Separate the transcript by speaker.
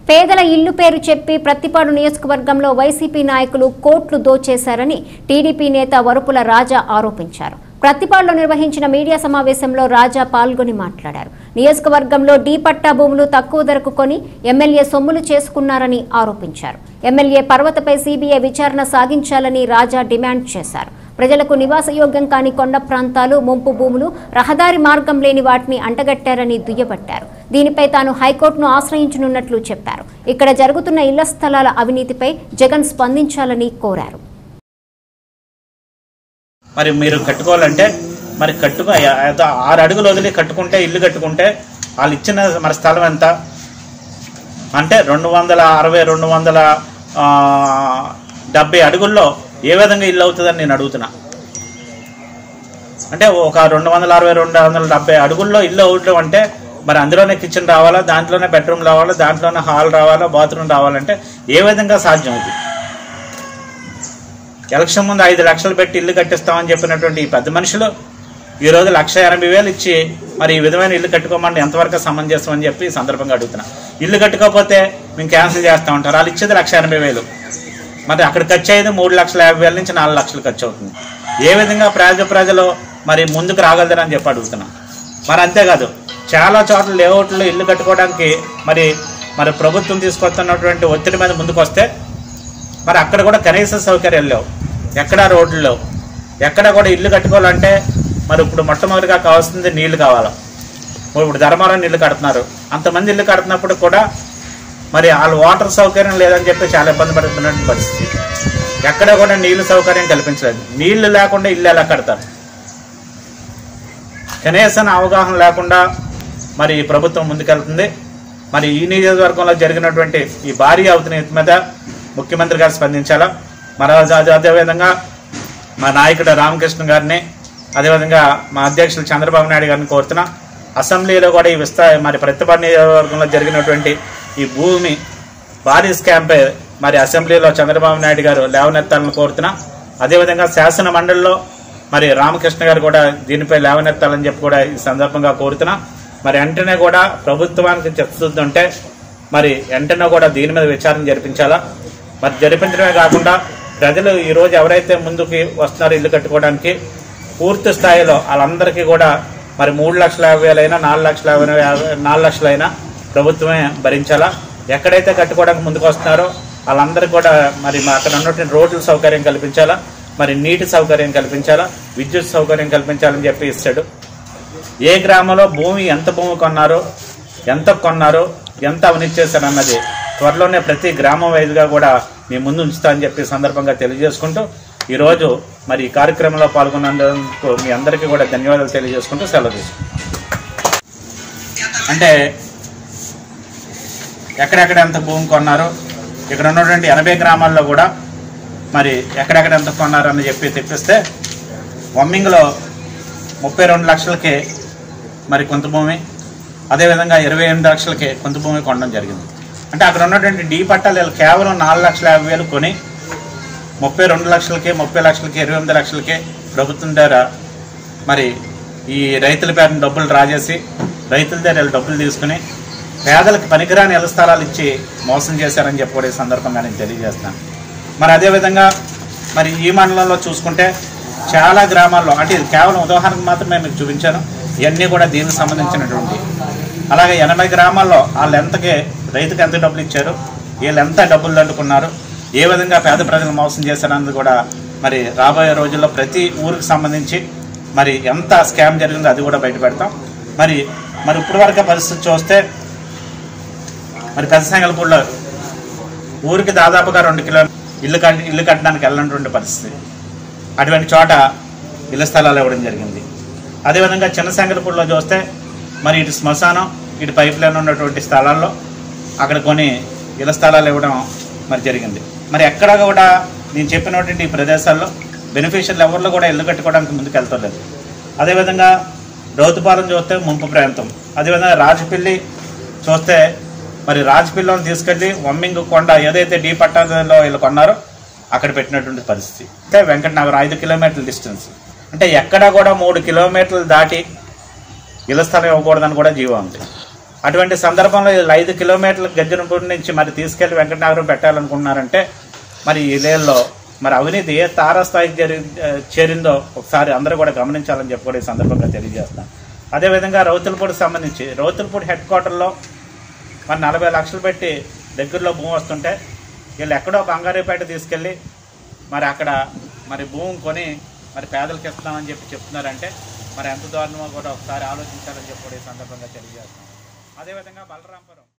Speaker 1: పేదల ఇల్లు పేరు చెప్పి ప్రతిపాడు నియోజకవర్గంలో వైసీపీ నాయకులు కోట్లు దోచేశారని టీడీపీ నేత వరుపుల రాజా ఆరోపించారు ప్రతిపాడులో నిర్వహించిన మీడియా సమావేశంలో రాజా పాల్గొని మాట్లాడారు నియోజకవర్గంలో డీ పట్టా భూములు తక్కువ ధరకు కొని ఎమ్మెల్యే సొమ్ములు చేసుకున్నారని ఆరోపించారు ఎమ్మెల్యే పర్వతపై సీబీఐ విచారణ సాగించాలని రాజా డిమాండ్ చేశారు ప్రజలకు నివాసయోగ్యం కాని కొండ ప్రాంతాలు ముంపు భూములు రహదారి మార్గం లేని వాటిని అంటగట్టారని దుయ్యబట్టారు దీనిపై తాను హైకోర్టును ఆశ్రయించనున్నట్లు చెప్పారు ఇక్కడ జరుగుతున్న ఇళ్ల స్థలాల అవినీతిపై జగన్ స్పందించాలని కోరారు
Speaker 2: మరి మీరు కట్టుకోవాలంటే మరి కట్టుకో ఏదో ఆరు అడుగులు వదిలి కట్టుకుంటే ఇల్లు కట్టుకుంటే వాళ్ళు ఇచ్చిన మరి స్థలం ఎంత అంటే రెండు వందల అరవై రెండు వందల ఆ, డెబ్బై అడుగుల్లో ఏ విధంగా ఇల్లు అవుతుందని నేను అడుగుతున్నా అంటే ఒక రెండు వందల అరవై రెండు వందల డెబ్బై అడుగుల్లో ఇల్లు అవటం అంటే మరి అందులోనే కిచెన్ రావాలా దాంట్లోనే బెడ్రూమ్ రావాలా దాంట్లోనే హాల్ రావాలా బాత్రూమ్ రావాలంటే ఏ విధంగా సాధ్యం ఇది ఎలక్షన్ ముందు ఐదు లక్షలు పెట్టి ఇల్లు కట్టిస్తామని చెప్పినటువంటి ఈ పెద్ద మనుషులు ఈ రోజు లక్ష ఎనభై వేలు ఇచ్చి మరి ఈ విధమైన ఇల్లు కట్టుకోమని ఎంతవరకు సమంజసం అని చెప్పి ఈ సందర్భంగా అడుగుతున్నా ఇల్లు కట్టుకోకపోతే మేము క్యాన్సిల్ చేస్తా ఉంటారు వాళ్ళు ఇచ్చేది లక్ష ఎనభై వేలు మరి అక్కడ ఖర్చు అయ్యేది మూడు లక్షల యాభై వేల నుంచి నాలుగు లక్షలు ఖర్చు అవుతుంది ఏ విధంగా ప్రజ ప్రజలు మరి ముందుకు రాగలరని చెప్పి అడుగుతున్నా మరి అంతేకాదు చాలా చోట్ల లేఅవుట్లో ఇల్లు కట్టుకోవడానికి మరి మరి ప్రభుత్వం తీసుకొస్తున్నటువంటి ఒత్తిడి మీద ముందుకు వస్తే మరి అక్కడ కూడా కనీస సౌకర్యాలు లేవు ఎక్కడా రోడ్లు లేవు ఎక్కడ కూడా ఇల్లు కట్టుకోవాలంటే మరి ఇప్పుడు మొట్టమొదటిగా కావాల్సింది నీళ్లు కావాలి ఇప్పుడు ధర్మవరం నీళ్లు కడుతున్నారు అంతమంది ఇల్లు కడుతున్నప్పుడు కూడా మరి వాళ్ళు వాటర్ సౌకర్యం లేదని చెప్పి చాలా ఇబ్బంది పడుతున్న పరిస్థితి ఎక్కడ కూడా నీళ్లు సౌకర్యం కల్పించలేదు నీళ్లు లేకుండా ఇల్లు ఎలా కడతారు కనీసం అవగాహన లేకుండా మరి ఈ ప్రభుత్వం ముందుకెళ్తుంది మరి ఈ నియోజకవర్గంలో జరిగినటువంటి ఈ భారీ అవినీతి మీద ముఖ్యమంత్రి గారు స్పందించాలా మరి అదే- అదే- అదేవిధంగా మా నాయకుడు రామకృష్ణ గారిని అదేవిధంగా మా అధ్యక్షులు చంద్రబాబు నాయుడు గారిని కోరుతున్నా అసెంబ్లీలో కూడా ఈ విస్తా మరి ప్రతిపాడు నియోజకవర్గంలో జరిగినటువంటి ఈ భూమి భారీ స్కాంపై మరి అసెంబ్లీలో చంద్రబాబు నాయుడు గారు లేవనెత్తాలని కోరుతున్నా అదేవిధంగా శాసన మండలిలో మరి రామకృష్ణ గారు కూడా దీనిపై లేవనెత్తాలని చెప్పి కూడా ఈ సందర్భంగా కోరుతున్నా మరి వెంటనే కూడా ప్రభుత్వానికి చెప్తుందంటే మరి వెంటనే కూడా దీని మీద విచారణ జరిపించాలా మరి జరిపించడమే కాకుండా ప్రజలు ఈ రోజు ఎవరైతే ముందుకి వస్తున్నారో ఇల్లు కట్టుకోవడానికి పూర్తి స్థాయిలో వాళ్ళందరికీ కూడా మరి మూడు లక్షల యాభై వేలైనా నాలుగు లక్షల యాభై యాభై- నాలుగు లక్షలైనా ప్రభుత్వమే భరించాలా ఎక్కడైతే కట్టుకోవడానికి ముందుకు వస్తున్నారో వాళ్ళందరికీ కూడా మరి మా అక్కడ ఉన్నటువంటి రోడ్ల సౌకర్యం కల్పించాలా మరి నీటి సౌకర్యం కల్పించాలా విద్యుత్ సౌకర్యం కల్పించాలని చెప్పి ఇస్తాడు ఏ గ్రామంలో భూమి ఎంత భూమి కొన్నారో ఎంత కొన్నారో ఎంత అవినీతి చేశారు అన్నది త్వరలోనే ప్రతి గ్రామం వైజ్గా కూడా మీ ముందు ఉంచుతా అని చెప్పి ఈ సందర్భంగా తెలియజేసుకుంటూ ఈరోజు మరి ఈ కార్యక్రమంలో పాల్గొన్నందుకు మీ అందరికీ కూడా ధన్యవాదాలు తెలియజేసుకుంటూ సెలవు తీసుకుంటాం అంటే ఎక్కడెక్కడ ఎంత భూమి కొన్నారు ఇక్కడ ఉన్నటువంటి ఎనభై గ్రామాల్లో కూడా మరి ఎక్కడెక్కడ ఎంత కొన్నారు అని చెప్పి తెప్పిస్తే వమ్మింగ్లో ముప్పై రెండు లక్షలకి మరి కొంత భూమి అదేవిధంగా ఇరవై ఎనిమిది లక్షలకి కొంత భూమి కొనడం జరిగింది అంటే అక్కడ ఉన్నటువంటి డీ పట్టాలు వీళ్ళు కేవలం నాలుగు లక్షల యాభై వేలు కొని ముప్పై రెండు లక్షలకి ముప్పై లక్షలకి ఇరవై ఎనిమిది లక్షలకి ప్రభుత్వం దగ్గర మరి ఈ రైతుల పేరున డబ్బులు రాజేసి రైతుల దగ్గర వీళ్ళు డబ్బులు తీసుకుని పేదలకు పనికిరాని ఇళ్ల స్థలాలు ఇచ్చి మోసం చేశారని చెప్పి కూడా ఈ సందర్భంగా నేను తెలియజేస్తాను మరి అదేవిధంగా మరి ఈ మండలంలో చూసుకుంటే చాలా గ్రామాల్లో అంటే ఇది కేవలం ఉదాహరణకు మాత్రమే మీకు చూపించాను ఇవన్నీ కూడా దీనికి సంబంధించినటువంటి అలాగే ఎనభై గ్రామాల్లో వాళ్ళు ఎంతకి రైతుకి ఎంత డబ్బులు ఇచ్చారు వీళ్ళు ఎంత డబ్బులు దండుకున్నారు ఏ విధంగా పేద ప్రజలు మోసం చేశారన్నది కూడా మరి రాబోయే రోజుల్లో ప్రతి ఊరికి సంబంధించి మరి ఎంత స్కామ్ జరిగిందో అది కూడా బయట పెడతాం మరి మరి ఇప్పటి వరకు పరిస్థితి చూస్తే మరి పెద్ద సంగల్పూడిలో ఊరికి దాదాపుగా రెండు కిలో ఇల్లు కట్టి ఇల్లు కట్టడానికి వెళ్ళినటువంటి పరిస్థితి అటువంటి చోట ఇళ్ల స్థలాలు ఇవ్వడం జరిగింది అదేవిధంగా చిన్న సంగల్పూడిలో చూస్తే మరి ఇటు శ్మశానం ఇటు పైప్ లైన్ ఉన్నటువంటి స్థలాల్లో అక్కడ కొన్ని ఇళ్ల స్థలాలు ఇవ్వడం మరి జరిగింది మరి ఎక్కడ కూడా నేను చెప్పినటువంటి ఈ ప్రదేశాల్లో బెనిఫిషియర్లు ఎవరిలో కూడా ఇల్లు కట్టుకోవడానికి ముందుకు వెళ్తలేదు అదేవిధంగా రౌతుపాలెం చూస్తే ముంపు ప్రాంతం అదేవిధంగా రాజపిల్లి చూస్తే మరి రాజపిల్లని తీసుకెళ్ళి వమ్మింగ్ కొండ ఏదైతే డీ పట్టాలో వీళ్ళు కొన్నారో అక్కడ పెట్టినటువంటి పరిస్థితి అంటే వెంకటనగర్ ఐదు కిలోమీటర్ల డిస్టెన్స్ అంటే ఎక్కడ కూడా మూడు కిలోమీటర్లు దాటి ఇళ్ల స్థలం ఇవ్వకూడదని కూడా జీవో ఉంది అటువంటి సందర్భంలో వీళ్ళు ఐదు కిలోమీటర్ల గజ్జనపూడి నుంచి మరి తీసుకెళ్లి వెంకటనగరం పెట్టాలనుకుంటున్నారంటే మరి ఈ లేల్లో మరి అవినీతి ఏ తారాస్థాయికి జరి చేరిందో ఒకసారి అందరూ కూడా గమనించాలని చెప్పి కూడా ఈ సందర్భంగా తెలియజేస్తాను అదేవిధంగా రౌతులపూడికి సంబంధించి రౌతులపూడి హెడ్ క్వార్టర్లో మరి నలభై లక్షలు పెట్టి దగ్గరలో భూమి వస్తుంటే వీళ్ళు ఎక్కడో బంగారీపేట తీసుకెళ్ళి మరి అక్కడ మరి భూమి కొని మరి పేదలకు ఇస్తున్నామని చెప్పి చెప్తున్నారంటే మరి ఎంత దారుణమో కూడా ఒకసారి ఆలోచించాలని చెప్పి కూడా ఈ సందర్భంగా తెలియజేస్తాం అదేవిధంగా బలరాంపురం